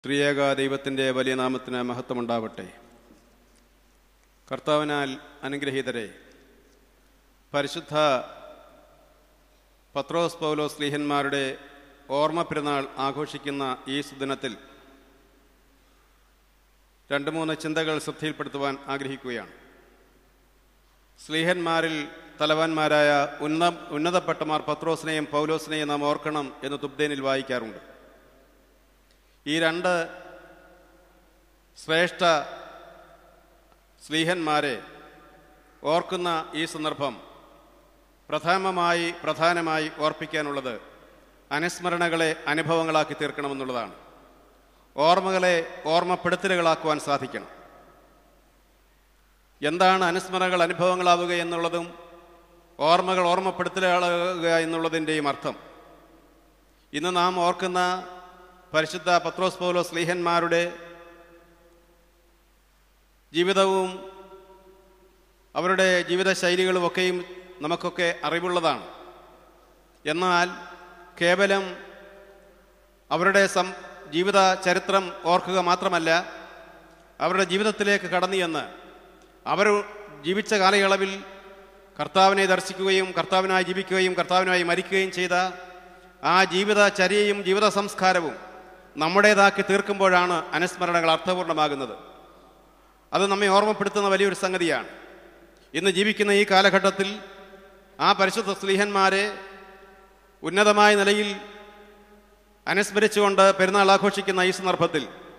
ത്രിയേക ദൈവത്തിൻ്റെ വലിയ നാമത്തിന് മഹത്വമുണ്ടാവട്ടെ കർത്താവിനാൽ അനുഗ്രഹീതരെ പരിശുദ്ധ പത്രോസ് പൗലോസ് ലീഹന്മാരുടെ ഓർമ്മ പെരുന്നാൾ ആഘോഷിക്കുന്ന ഈ സുദിനത്തിൽ രണ്ട് മൂന്ന് ചിന്തകൾ ശ്രദ്ധയിൽപ്പെടുത്തുവാൻ ആഗ്രഹിക്കുകയാണ് സ്ലീഹന്മാരിൽ തലവന്മാരായ ഉന്ന ഉന്നതപ്പെട്ടമാർ പത്രോസിനെയും പൗലോസിനെയും നാം ഓർക്കണം എന്ന് തുബ്ദേനിൽ വായിക്കാറുണ്ട് ഈ രണ്ട് ശ്രേഷ്ഠ സ്ലീഹന്മാരെ ഓർക്കുന്ന ഈ സന്ദർഭം പ്രഥമമായി പ്രധാനമായി ഓർപ്പിക്കാനുള്ളത് അനുസ്മരണകളെ അനുഭവങ്ങളാക്കി തീർക്കണമെന്നുള്ളതാണ് ഓർമ്മകളെ ഓർമ്മപ്പെടുത്തലുകളാക്കുവാൻ സാധിക്കണം എന്താണ് അനുസ്മരണകൾ അനുഭവങ്ങളാവുക എന്നുള്ളതും ഓർമ്മകൾ ഓർമ്മപ്പെടുത്തലുകളാകുക എന്നുള്ളതിൻ്റെയും അർത്ഥം ഇന്ന് നാം ഓർക്കുന്ന പരിശുദ്ധ പത്രോസ് പൗലോ സ്ലീഹന്മാരുടെ ജീവിതവും അവരുടെ ജീവിത ശൈലികളുമൊക്കെയും നമുക്കൊക്കെ അറിവുള്ളതാണ് എന്നാൽ കേവലം അവരുടെ സം ജീവിത ചരിത്രം ഓർക്കുക മാത്രമല്ല അവരുടെ ജീവിതത്തിലേക്ക് കടന്നു എന്ന് അവർ ജീവിച്ച കാലയളവിൽ കർത്താവിനെ ദർശിക്കുകയും കർത്താവിനായി ജീവിക്കുകയും കർത്താവിനായി മരിക്കുകയും ചെയ്ത ആ ജീവിതചര്യയും ജീവിത സംസ്കാരവും നമ്മുടേതാക്കി തീർക്കുമ്പോഴാണ് അനുസ്മരണകൾ അർത്ഥപൂർണ്ണമാകുന്നത് അത് നമ്മെ ഓർമ്മപ്പെടുത്തുന്ന വലിയൊരു സംഗതിയാണ് ഇന്ന് ജീവിക്കുന്ന ഈ കാലഘട്ടത്തിൽ ആ പരിശുദ്ധ സ്ലീഹന്മാരെ ഉന്നതമായ നിലയിൽ അനുസ്മരിച്ചുകൊണ്ട് പെരുന്നാൾ ആഘോഷിക്കുന്ന ഈ സന്ദർഭത്തിൽ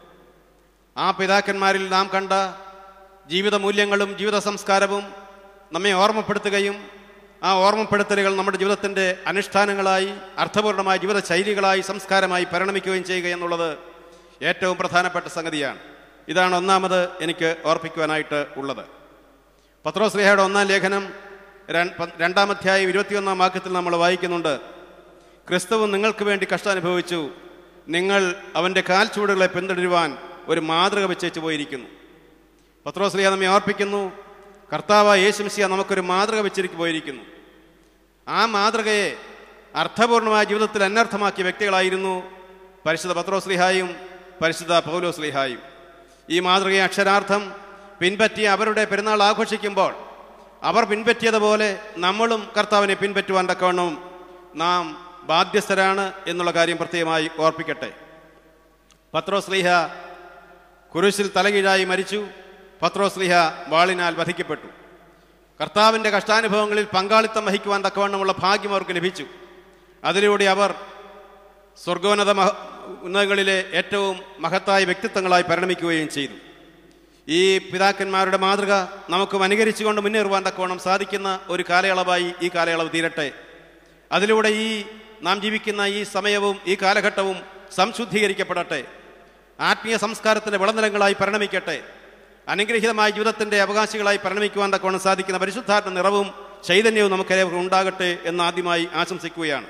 ആ പിതാക്കന്മാരിൽ നാം കണ്ട ജീവിത മൂല്യങ്ങളും ജീവിത സംസ്കാരവും നമ്മെ ഓർമ്മപ്പെടുത്തുകയും ആ ഓർമ്മപ്പെടുത്തലുകൾ നമ്മുടെ ജീവിതത്തിൻ്റെ അനുഷ്ഠാനങ്ങളായി അർത്ഥപൂർണമായ ജീവിത ശൈലികളായി സംസ്കാരമായി പരിണമിക്കുകയും ചെയ്യുക എന്നുള്ളത് ഏറ്റവും പ്രധാനപ്പെട്ട സംഗതിയാണ് ഇതാണ് ഒന്നാമത് എനിക്ക് ഓർപ്പിക്കുവാനായിട്ട് ഉള്ളത് പത്രോശ്രീഹയുടെ ഒന്നാം ലേഖനം രണ്ടാം അധ്യായം ഇരുപത്തിയൊന്നാം വാക്യത്തിൽ നമ്മൾ വായിക്കുന്നുണ്ട് ക്രിസ്തുവ് നിങ്ങൾക്ക് വേണ്ടി കഷ്ടാനുഭവിച്ചു നിങ്ങൾ അവൻ്റെ കാൽ ചൂടുകളെ പിന്തുടരുവാൻ ഒരു മാതൃക വെച്ചേച്ച് പോയിരിക്കുന്നു പത്രോശ്രീയ നമ്മെ ഓർപ്പിക്കുന്നു കർത്താവ് യേശുമിശിയ നമുക്കൊരു മാതൃക വെച്ചിരിക്കു പോയിരിക്കുന്നു ആ മാതൃകയെ അർത്ഥപൂർണമായ ജീവിതത്തിൽ അനർത്ഥമാക്കിയ വ്യക്തികളായിരുന്നു പരിശുദ്ധ പത്രോസ്ലിഹായും പരിശുദ്ധ പൗലോസ്ലിഹായും ഈ മാതൃകയെ അക്ഷരാർത്ഥം പിൻപറ്റി അവരുടെ പെരുന്നാൾ ആഘോഷിക്കുമ്പോൾ അവർ പിൻപറ്റിയതുപോലെ നമ്മളും കർത്താവിനെ പിൻപറ്റുവാൻ തക്കവണ്ണം നാം ബാധ്യസ്ഥരാണ് എന്നുള്ള കാര്യം പ്രത്യേകമായി ഓർപ്പിക്കട്ടെ പത്രോസ്ലിഹ കുരിശിൽ തലകീഴായി മരിച്ചു പത്രോസ്ലിഹ വാളിനാൽ വധിക്കപ്പെട്ടു കർത്താവിൻ്റെ കഷ്ടാനുഭവങ്ങളിൽ പങ്കാളിത്തം വഹിക്കുവാൻ തക്കവണ്ണമുള്ള ഭാഗ്യം അവർക്ക് ലഭിച്ചു അതിലൂടെ അവർ സ്വർഗോന്നത മഹ ഉന്നതങ്ങളിലെ ഏറ്റവും മഹത്തായ വ്യക്തിത്വങ്ങളായി പരിണമിക്കുകയും ചെയ്തു ഈ പിതാക്കന്മാരുടെ മാതൃക നമുക്കും അനുകരിച്ചുകൊണ്ട് മുന്നേറുവാൻ തക്കവണ്ണം സാധിക്കുന്ന ഒരു കാലയളവായി ഈ കാലയളവ് തീരട്ടെ അതിലൂടെ ഈ നാം ജീവിക്കുന്ന ഈ സമയവും ഈ കാലഘട്ടവും സംശുദ്ധീകരിക്കപ്പെടട്ടെ ആത്മീയ സംസ്കാരത്തിൻ്റെ വിളനിലങ്ങളായി പരിണമിക്കട്ടെ അനുഗ്രഹീതമായ ജീവിതത്തിൻ്റെ അവകാശികളായി പരിണമിക്കുവാൻ തക്കവണ്ണം സാധിക്കുന്ന പരിശുദ്ധാത്മ നിറവും ചൈതന്യവും നമുക്കേവർക്ക് ഉണ്ടാകട്ടെ എന്ന് ആദ്യമായി ആശംസിക്കുകയാണ്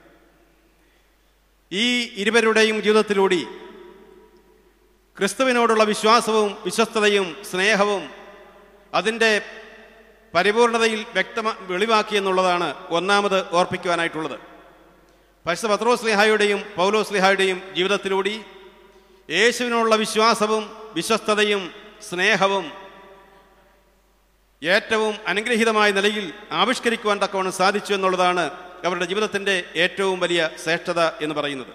ഈ ഇരുവരുടെയും ജീവിതത്തിലൂടെ ക്രിസ്തുവിനോടുള്ള വിശ്വാസവും വിശ്വസ്തതയും സ്നേഹവും അതിൻ്റെ പരിപൂർണതയിൽ വ്യക്തമ വെളിവാക്കി എന്നുള്ളതാണ് ഒന്നാമത് ഓർപ്പിക്കുവാനായിട്ടുള്ളത് പരിശുദ്ധ പത്രോസ്ലിഹായുടെയും പൗലോസ്ലിഹായുടെയും ജീവിതത്തിലൂടെ യേശുവിനോടുള്ള വിശ്വാസവും വിശ്വസ്തതയും സ്നേഹവും ഏറ്റവും അനുഗ്രഹീതമായ നിലയിൽ ആവിഷ്കരിക്കുവാൻ തക്കവണ്ണം സാധിച്ചു എന്നുള്ളതാണ് അവരുടെ ജീവിതത്തിൻ്റെ ഏറ്റവും വലിയ ശ്രേഷ്ഠത എന്ന് പറയുന്നത്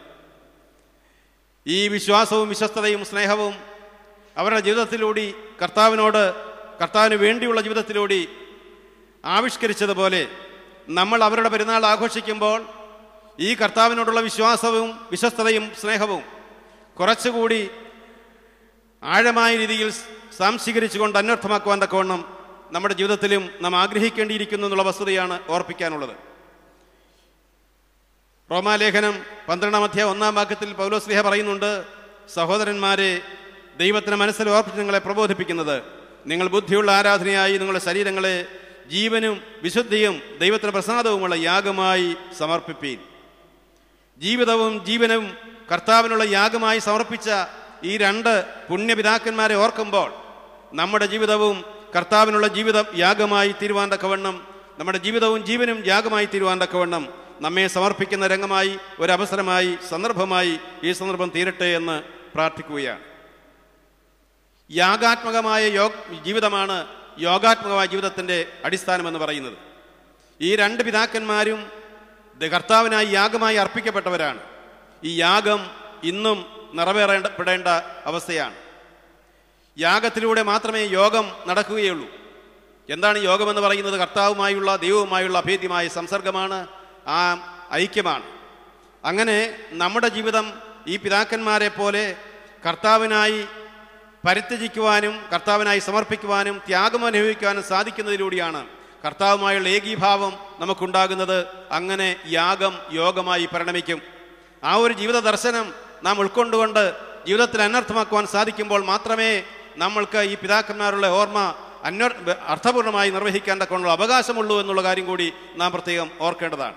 ഈ വിശ്വാസവും വിശ്വസ്തതയും സ്നേഹവും അവരുടെ ജീവിതത്തിലൂടെ കർത്താവിനോട് കർത്താവിന് വേണ്ടിയുള്ള ജീവിതത്തിലൂടെ ആവിഷ്കരിച്ചതുപോലെ നമ്മൾ അവരുടെ പെരുന്നാൾ ആഘോഷിക്കുമ്പോൾ ഈ കർത്താവിനോടുള്ള വിശ്വാസവും വിശ്വസ്തതയും സ്നേഹവും കുറച്ചുകൂടി ആഴമായ രീതിയിൽ സാംശീകരിച്ചുകൊണ്ട് അന്വർത്ഥമാക്കുവാൻ തക്കവണ്ണം നമ്മുടെ ജീവിതത്തിലും നാം ആഗ്രഹിക്കേണ്ടിയിരിക്കുന്നു എന്നുള്ള വസ്തുതയാണ് ഓർപ്പിക്കാനുള്ളത് റോമാലേഖനം പന്ത്രണ്ടാം അധ്യായ ഒന്നാം വാക്യത്തിൽ പൗലോസ്ലിഹ പറയുന്നുണ്ട് സഹോദരന്മാരെ ദൈവത്തിന് മനസ്സിൽ ഓർപ്പിച്ച് നിങ്ങളെ പ്രബോധിപ്പിക്കുന്നത് നിങ്ങൾ ബുദ്ധിയുള്ള ആരാധനയായി നിങ്ങളുടെ ശരീരങ്ങളെ ജീവനും വിശുദ്ധിയും ദൈവത്തിന് പ്രസാദവുമുള്ള യാഗമായി സമർപ്പിപ്പീൻ ജീവിതവും ജീവനും കർത്താവിനുള്ള യാഗമായി സമർപ്പിച്ച ഈ രണ്ട് പുണ്യപിതാക്കന്മാരെ ഓർക്കുമ്പോൾ നമ്മുടെ ജീവിതവും കർത്താവിനുള്ള ജീവിതം യാഗമായി തീരുവാൻ തക്കവണ്ണം നമ്മുടെ ജീവിതവും ജീവനും യാഗമായി തീരുവാൻ തക്കവണ്ണം നമ്മെ സമർപ്പിക്കുന്ന രംഗമായി ഒരവസരമായി സന്ദർഭമായി ഈ സന്ദർഭം തീരട്ടെ എന്ന് പ്രാർത്ഥിക്കുകയാണ് യാഗാത്മകമായ യോഗ ജീവിതമാണ് യോഗാത്മകമായ ജീവിതത്തിൻ്റെ അടിസ്ഥാനമെന്ന് പറയുന്നത് ഈ രണ്ട് പിതാക്കന്മാരും ദ- കർത്താവിനായി യാഗമായി അർപ്പിക്കപ്പെട്ടവരാണ് ഈ യാഗം ഇന്നും നിറവേറേണ്ടപ്പെടേണ്ട അവസ്ഥയാണ് യാഗത്തിലൂടെ മാത്രമേ യോഗം നടക്കുകയുള്ളൂ എന്താണ് യോഗമെന്ന് പറയുന്നത് കർത്താവുമായുള്ള ദൈവവുമായുള്ള അഭേദ്യമായ സംസർഗമാണ് ആ ഐക്യമാണ് അങ്ങനെ നമ്മുടെ ജീവിതം ഈ പിതാക്കന്മാരെ പോലെ കർത്താവിനായി പരിത്യജിക്കുവാനും കർത്താവിനായി സമർപ്പിക്കുവാനും ത്യാഗം അനുഭവിക്കുവാനും സാധിക്കുന്നതിലൂടെയാണ് കർത്താവുമായുള്ള ഏകീഭാവം നമുക്കുണ്ടാകുന്നത് അങ്ങനെ യാഗം യോഗമായി പരിണമിക്കും ആ ഒരു ജീവിത ദർശനം നാം ഉൾക്കൊണ്ടുകൊണ്ട് ജീവിതത്തിൽ അനർത്ഥമാക്കുവാൻ സാധിക്കുമ്പോൾ മാത്രമേ നമ്മൾക്ക് ഈ പിതാക്കന്മാരുടെ ഓർമ്മ അന്വർ അർത്ഥപൂർണമായി നിർവഹിക്കാൻ തക്കമുള്ള അവകാശമുള്ളൂ എന്നുള്ള കാര്യം കൂടി നാം പ്രത്യേകം ഓർക്കേണ്ടതാണ്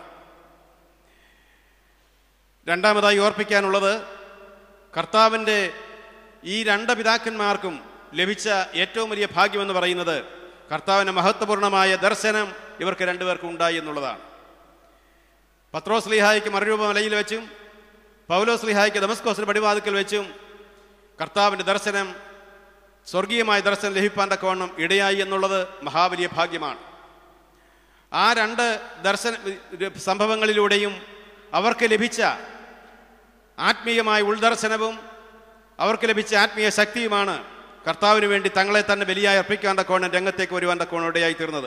രണ്ടാമതായി ഓർപ്പിക്കാനുള്ളത് കർത്താവിൻ്റെ ഈ രണ്ട് പിതാക്കന്മാർക്കും ലഭിച്ച ഏറ്റവും വലിയ ഭാഗ്യമെന്ന് പറയുന്നത് കർത്താവിൻ്റെ മഹത്വപൂർണമായ ദർശനം ഇവർക്ക് രണ്ടുപേർക്കും ഉണ്ടായി എന്നുള്ളതാണ് പത്രോസ് ലിഹായ്ക്ക് മറുരൂപ മലയിൽ വെച്ചും പൗലോസ് ലിഹായ്ക്ക് ദമസ്കോസിന് പടിവാതിക്കൽ വെച്ചും കർത്താവിൻ്റെ ദർശനം സ്വർഗീയമായ ദർശനം ലഭിപ്പാൻ തക്കവണ്ണം ഇടയായി എന്നുള്ളത് മഹാവലിയ ഭാഗ്യമാണ് ആ രണ്ട് ദർശന സംഭവങ്ങളിലൂടെയും അവർക്ക് ലഭിച്ച ആത്മീയമായ ഉൾദർശനവും അവർക്ക് ലഭിച്ച ആത്മീയ ശക്തിയുമാണ് കർത്താവിന് വേണ്ടി തങ്ങളെ തന്നെ ബലിയായി അർപ്പിക്കാൻ തക്കോണം രംഗത്തേക്ക് വരുവാൻ തക്കോണം ഇടയായി തീർന്നത്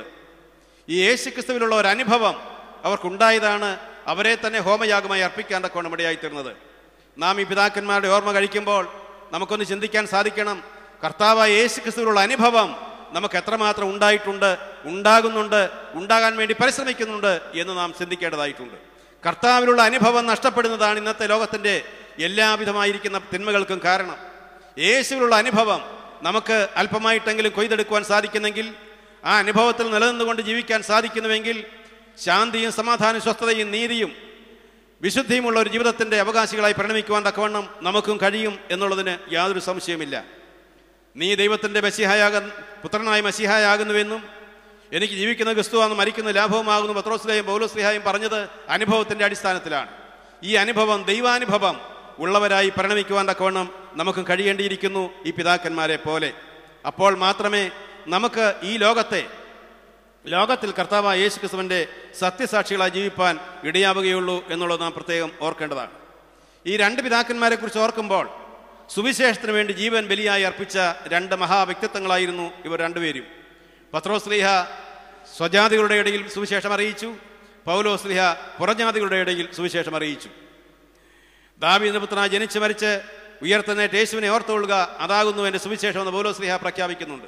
ഈ യേശു ക്രിസ്തുവിലുള്ള ഒരു അനുഭവം അവർക്കുണ്ടായതാണ് അവരെ തന്നെ ഹോമയാഗമായി അർപ്പിക്കാൻ തക്കോണം ഇടയായി തീർന്നത് നാം ഈ പിതാക്കന്മാരുടെ ഓർമ്മ കഴിക്കുമ്പോൾ നമുക്കൊന്ന് ചിന്തിക്കാൻ സാധിക്കണം കർത്താവായ യേശു ക്രിസ്തുവിലുള്ള അനുഭവം നമുക്ക് എത്രമാത്രം ഉണ്ടായിട്ടുണ്ട് ഉണ്ടാകുന്നുണ്ട് ഉണ്ടാകാൻ വേണ്ടി പരിശ്രമിക്കുന്നുണ്ട് എന്ന് നാം ചിന്തിക്കേണ്ടതായിട്ടുണ്ട് കർത്താവിലുള്ള അനുഭവം നഷ്ടപ്പെടുന്നതാണ് ഇന്നത്തെ ലോകത്തിൻ്റെ എല്ലാവിധമായിരിക്കുന്ന തിന്മകൾക്കും കാരണം യേശുവിലുള്ള അനുഭവം നമുക്ക് അല്പമായിട്ടെങ്കിലും കൊയ്തെടുക്കുവാൻ സാധിക്കുന്നെങ്കിൽ ആ അനുഭവത്തിൽ നിലനിന്നുകൊണ്ട് ജീവിക്കാൻ സാധിക്കുന്നുവെങ്കിൽ ശാന്തിയും സമാധാനവും സ്വസ്ഥതയും നീതിയും വിശുദ്ധിയുമുള്ള ഒരു ജീവിതത്തിൻ്റെ അവകാശികളായി പരിണമിക്കുവാൻ തക്കവണ്ണം നമുക്കും കഴിയും എന്നുള്ളതിന് യാതൊരു സംശയവുമില്ല നീ ദൈവത്തിൻ്റെ മസിഹായാക പുത്രനായ മസിഹായാകുന്നുവെന്നും എനിക്ക് ജീവിക്കുന്ന ക്രിസ്തുവാന്ന് മരിക്കുന്ന ലാഭവുമാകുന്നു പത്രോസ്ലിഹായും പൗലോസ്ലിഹായും പറഞ്ഞത് അനുഭവത്തിൻ്റെ അടിസ്ഥാനത്തിലാണ് ഈ അനുഭവം ദൈവാനുഭവം ഉള്ളവരായി പരിണമിക്കുവാൻ തക്കവണ്ണം നമുക്കും കഴിയേണ്ടിയിരിക്കുന്നു ഈ പിതാക്കന്മാരെ പോലെ അപ്പോൾ മാത്രമേ നമുക്ക് ഈ ലോകത്തെ ലോകത്തിൽ കർത്താവായ യേശു ക്രിസ്തുവിൻ്റെ സത്യസാക്ഷികളായി ജീവിപ്പാൻ ഇടയാവുകയുള്ളൂ എന്നുള്ളത് നാം പ്രത്യേകം ഓർക്കേണ്ടതാണ് ഈ രണ്ട് പിതാക്കന്മാരെ കുറിച്ച് ഓർക്കുമ്പോൾ സുവിശേഷത്തിന് വേണ്ടി ജീവൻ ബലിയായി അർപ്പിച്ച രണ്ട് മഹാവ്യക്തിത്വങ്ങളായിരുന്നു ഇവർ രണ്ടുപേരും പത്രോസ്ലിഹ സ്വജാതികളുടെ ഇടയിൽ സുവിശേഷം അറിയിച്ചു പൗലോസ്ലിഹ പുറജാതികളുടെ ഇടയിൽ സുവിശേഷം അറിയിച്ചു ദാവീദിന്റെ പുത്രനായി ജനിച്ചു മരിച്ച് ഉയർത്തുന്നേറ്റ് യേശുവിനെ ഓർത്തുകൊള്ളുക അതാകുന്നു എൻ്റെ സുവിശേഷം എന്ന് പൗലോസ്ലിഹ പ്രഖ്യാപിക്കുന്നുണ്ട്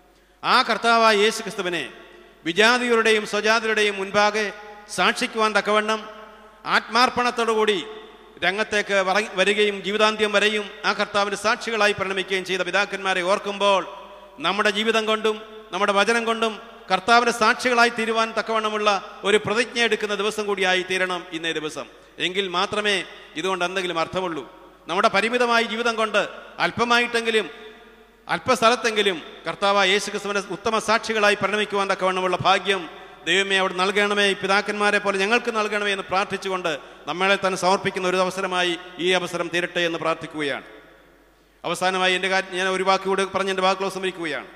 ആ കർത്താവായ യേശു ക്രിസ്തുവിനെ വിജാതികളുടെയും സ്വജാതികളുടെയും മുൻപാകെ സാക്ഷിക്കുവാൻ തക്കവണ്ണം ആത്മാർപ്പണത്തോടുകൂടി രംഗത്തേക്ക് വറ- വരികയും ജീവിതാന്ത്യം വരെയും ആ കർത്താവിൻ്റെ സാക്ഷികളായി പരിണമിക്കുകയും ചെയ്ത പിതാക്കന്മാരെ ഓർക്കുമ്പോൾ നമ്മുടെ ജീവിതം കൊണ്ടും നമ്മുടെ വചനം കൊണ്ടും കർത്താവിൻ്റെ സാക്ഷികളായി തീരുവാൻ തക്കവണ്ണമുള്ള ഒരു പ്രതിജ്ഞ എടുക്കുന്ന ദിവസം കൂടിയായി തീരണം ഇന്നേ ദിവസം എങ്കിൽ മാത്രമേ ഇതുകൊണ്ട് എന്തെങ്കിലും അർത്ഥമുള്ളൂ നമ്മുടെ പരിമിതമായ ജീവിതം കൊണ്ട് അല്പമായിട്ടെങ്കിലും അല്പസ്ഥലത്തെങ്കിലും കർത്താവ് യേശു ക്രിസ്തുവിന്റെ ഉത്തമ സാക്ഷികളായി പരിണമിക്കുവാൻ തക്കവണ്ണമുള്ള ഭാഗ്യം ദൈവമേ അവിടെ നൽകണമേ ഈ പിതാക്കന്മാരെ പോലെ ഞങ്ങൾക്ക് നൽകണമേ എന്ന് പ്രാർത്ഥിച്ചുകൊണ്ട് നമ്മളെ തന്നെ സമർപ്പിക്കുന്ന ഒരു അവസരമായി ഈ അവസരം തീരട്ടെ എന്ന് പ്രാർത്ഥിക്കുകയാണ് അവസാനമായി എൻ്റെ കാര്യം ഞാൻ ഒരു വാക്കുകൂടെ പറഞ്ഞ് എൻ്റെ വാക്കുകൾ സമരിക്കുകയാണ്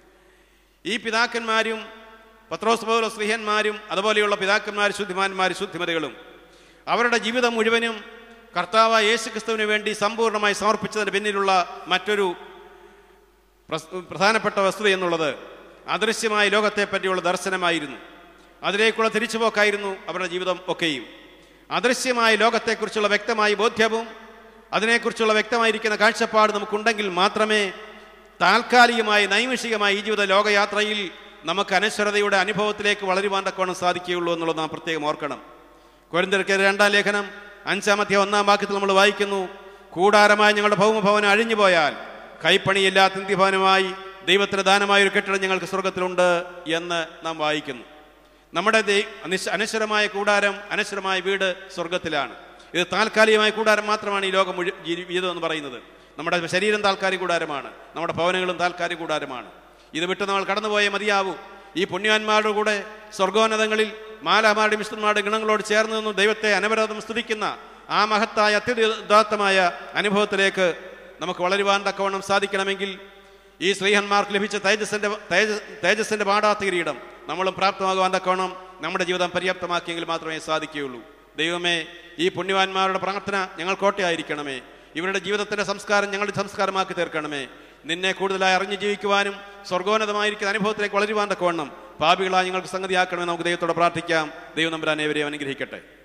ഈ പിതാക്കന്മാരും പത്രോസ് പൗലോസ് സ്ത്രീഹന്മാരും അതുപോലെയുള്ള പിതാക്കന്മാർ ശുദ്ധിമാന്മാർ ശുദ്ധിമതികളും അവരുടെ ജീവിതം മുഴുവനും കർത്താവ് യേശു ക്രിസ്തുവിന് വേണ്ടി സമ്പൂർണ്ണമായി സമർപ്പിച്ചതിന് പിന്നിലുള്ള മറ്റൊരു പ്രസ്- പ്രധാനപ്പെട്ട വസ്തുത എന്നുള്ളത് അദൃശ്യമായ ലോകത്തെ പറ്റിയുള്ള ദർശനമായിരുന്നു അതിലേക്കുള്ള തിരിച്ചുപോക്കായിരുന്നു അവരുടെ ജീവിതം ഒക്കെയും അദൃശ്യമായ ലോകത്തെക്കുറിച്ചുള്ള വ്യക്തമായ ബോധ്യവും അതിനെക്കുറിച്ചുള്ള വ്യക്തമായിരിക്കുന്ന കാഴ്ചപ്പാട് നമുക്കുണ്ടെങ്കിൽ മാത്രമേ താൽക്കാലികമായി നൈമിഷികമായ ഈ ജീവിത ലോകയാത്രയിൽ നമുക്ക് അനശ്വരതയുടെ അനുഭവത്തിലേക്ക് വളരുവാൻ തക്കവണ്ണം സാധിക്കുകയുള്ളൂ എന്നുള്ളത് നാം പ്രത്യേകം ഓർക്കണം കൊരിന്തർക്ക് രണ്ടാം ലേഖനം അഞ്ചാമത്തെ ഒന്നാം വാക്യത്തിൽ നമ്മൾ വായിക്കുന്നു കൂടാരമായ ഞങ്ങളുടെ ഭൗമഭവനം അഴിഞ്ഞുപോയാൽ കൈപ്പണിയില്ലാത്ത നിത്യഭവനമായി ദൈവത്തിന് ദാനമായ ഒരു കെട്ടിടം ഞങ്ങൾക്ക് സ്വർഗത്തിലുണ്ട് എന്ന് നാം വായിക്കുന്നു നമ്മുടെ ദൈ- അനിശ- അനശ്വരമായ കൂടാരം അനശ്വരമായ വീട് സ്വർഗത്തിലാണ് ഇത് താൽക്കാലികമായ കൂടാരം മാത്രമാണ് ഈ ലോകം മുഴു ജീ- ജീവിതം എന്ന് പറയുന്നത് നമ്മുടെ ശരീരം താൽക്കാലിക കൂടാരമാണ് നമ്മുടെ ഭവനങ്ങളും താൽക്കാലിക കൂടാരമാണ് ഇത് വിട്ട് നമ്മൾ കടന്നുപോയേ മതിയാവൂ ഈ പുണ്യവാന്മാരുടെ കൂടെ സ്വർഗോന്നതങ്ങളിൽ മാലാമാരുടെ മിശ്രന്മാരുടെ ഗണങ്ങളോട് ചേർന്ന് നിന്നും ദൈവത്തെ അനവരതം സ്തുതിക്കുന്ന ആ മഹത്തായ അത്യുദാത്തമായ അനുഭവത്തിലേക്ക് നമുക്ക് വളരുവാൻ തക്കവണ്ണം സാധിക്കണമെങ്കിൽ ഈ ശ്രീഹന്മാർക്ക് ലഭിച്ച തേജസ്സിന്റെ തേജ- തേജസ്സിന്റെ പാടാത്ത കിരീടം നമ്മളും പ്രാപ്തമാകുവാൻ തക്കവണ്ണം നമ്മുടെ ജീവിതം പര്യാപ്തമാക്കിയെങ്കിൽ മാത്രമേ സാധിക്കുകയുള്ളൂ ദൈവമേ ഈ പുണ്യവാന്മാരുടെ പ്രാർത്ഥന ഞങ്ങൾ കോട്ടയായിരിക്കണമേ ഇവരുടെ ജീവിതത്തിന്റെ സംസ്കാരം ഞങ്ങളുടെ സംസ്കാരമാക്കി തീർക്കണമേ നിന്നെ കൂടുതലായി അറിഞ്ഞു ജീവിക്കുവാനും സ്വർഗോന്നതമായിരിക്കുന്ന അനുഭവത്തിലേക്ക് വളരുവാൻ തക്കവണ്ണം പാപികളായി ഞങ്ങൾക്ക് സംഗതിയാക്കണമെന്ന് നമുക്ക് ദൈവത്തോടെ പ്രാർത്ഥിക്കാം ദൈവം നമ്പരാൻ ഏവരെയും അനുഗ്രഹിക്കട്ടെ